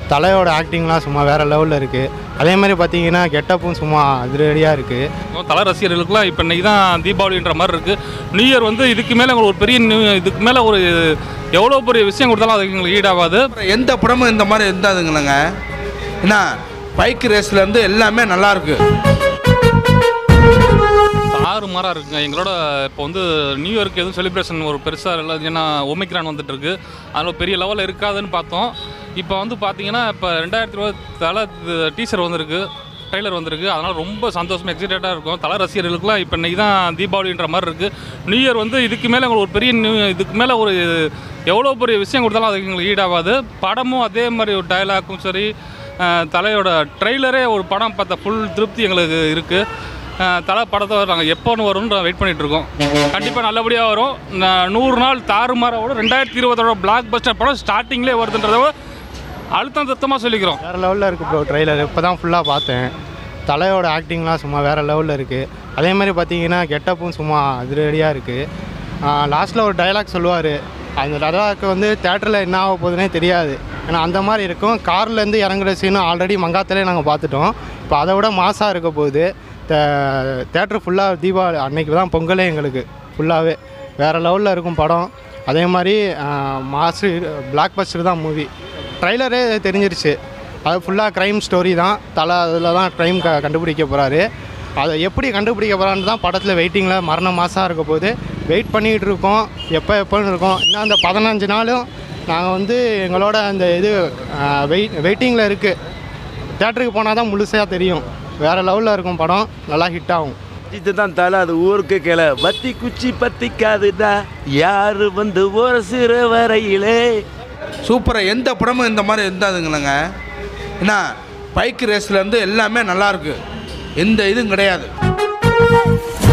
தலையோட ஆக்டிங்லாம் சும்மா வேறு லெவலில் இருக்குது அதே மாதிரி பார்த்தீங்கன்னா கெட்டப்பும் சும்மா அதிரடியாக இருக்குது தலை ரசிகர்களுக்குலாம் இப்போ இன்னைக்கு தான் தீபாவளின்ற மாதிரி இருக்குது நியூ இயர் வந்து இதுக்கு மேலே உங்களுக்கு ஒரு பெரிய நியூ இதுக்கு மேலே ஒரு எவ்வளோ பெரிய விஷயம் கொடுத்தாலும் அதுக்கு எங்களுக்கு ஈடாகாது அப்புறம் எந்த படமும் இந்த மாதிரி இருந்தாதுங்களேங்க என்ன பைக் ரேஸ்லேருந்து எல்லாமே நல்லா இருக்கு ஆறு மாறாக இருக்குங்க எங்களோட இப்போ வந்து நியூ இயர்க்கு எதுவும் செலிப்ரேஷன் ஒரு பெருசாக இல்லை ஏன்னா ஒமிக்ரான் வந்துட்டு இருக்கு அதில் பெரிய லெவலில் இருக்காதுன்னு பார்த்தோம் இப்போ வந்து பார்த்தீங்கன்னா இப்போ ரெண்டாயிரத்தி இருபது தலை டீசர் வந்திருக்கு ட்ரைலர் வந்திருக்கு அதனால் ரொம்ப சந்தோஷமாக எக்ஸைட்டடாக இருக்கும் தலை ரசிகர்களுக்குலாம் இப்போ இன்னைக்கு தான் தீபாவளின்ற மாதிரி இருக்குது நியூ இயர் வந்து இதுக்கு மேலே உங்களுக்கு ஒரு பெரிய நியூ இதுக்கு மேலே ஒரு எவ்வளோ பெரிய விஷயம் கொடுத்தாலும் அதுக்கு எங்களுக்கு ஈடாகாது படமும் அதே மாதிரி ஒரு டயலாக்கும் சரி அஹ், தலையோட ட்ரெய்லரே ஒரு படம் பார்த்த ஃபுல் திருப்தி எங்களுக்கு இருக்குது அஹ் தலை படத்தை நாங்கள் எப்போன்னு வரும்னு வெயிட் பண்ணிட்டு இருக்கோம் கண்டிப்பாக நல்லபடியாக வரும் ந- நூறு நாள் தாறுமாறோட ரெண்டாயிரத்தி இருபதோட பிளாக் பஸ்டர் படம் ஸ்டார்டிங்லேயே வருதுன்றத அழுத்தம் திருத்தமாக சொல்லிக்கிறோம் வேறு லெவலில் இருக்குது ப்ரோ ட்ரெய்லர் இப்போ தான் ஃபுல்லாக பார்த்தேன் தலையோட ஆக்டிங்லாம் சும்மா வேறு லெவலில் இருக்குது அதே மாதிரி பார்த்தீங்கன்னா கெட்டப்பும் சும்மா அதிரடியாக இருக்குது லாஸ்ட்டில் ஒரு டைலாக் சொல்லுவார் அந்த டைலாக் வந்து தேட்டரில் என்ன ஆக போகுதுன்னே தெரியாது ஏன்னா அந்த மாதிரி இருக்கும் கார்லேருந்து இறங்குற சீனும் ஆல்ரெடி மங்காத்திலே நாங்கள் பார்த்துட்டோம் இப்போ அதை விட மாசாக இருக்க போகுது தேட்டர் ஃபுல்லாக தீபாவளி அன்னைக்கு தான் பொங்கலே எங்களுக்கு ஃபுல்லாகவே வேறு லெவலில் இருக்கும் படம் அதே மாதிரி மாசு பிளாக் பஸ்டர் தான் மூவி ட்ரைலரே தெரிஞ்சிருச்சு அது ஃபுல்லாக க்ரைம் ஸ்டோரி தான் தலை அதில் தான் க்ரைம் க கண்டுபிடிக்க போகிறாரு அதை எப்படி கண்டுபிடிக்க போகிறான்னு தான் படத்தில் வெயிட்டிங்கில் மரண மாதம் இருக்க போது வெயிட் பண்ணிகிட்டு இருக்கோம் எப்போ எப்போன்னு இருக்கோம் இன்னும் அந்த பதினஞ்சு நாளும் நாங்கள் வந்து எங்களோட அந்த இது வெயிட் வெயிட்டிங்கில் இருக்குது தேட்டருக்கு போனால் தான் முழுசாக தெரியும் வேறு லெவலில் இருக்கும் படம் நல்லா ஹிட் ஆகும் இது தான் தலை அது ஊருக்கு கிள பத்தி குச்சி பத்திக்காதுடா யாரு வந்து ஒரு சிறு வரையிலே சூப்பராக எந்த படமும் இந்த மாதிரி இருந்தாதுங்களேங்க என்ன பைக் ரேஸ்லேருந்து எல்லாமே நல்லா இருக்கு எந்த இதுவும் கிடையாது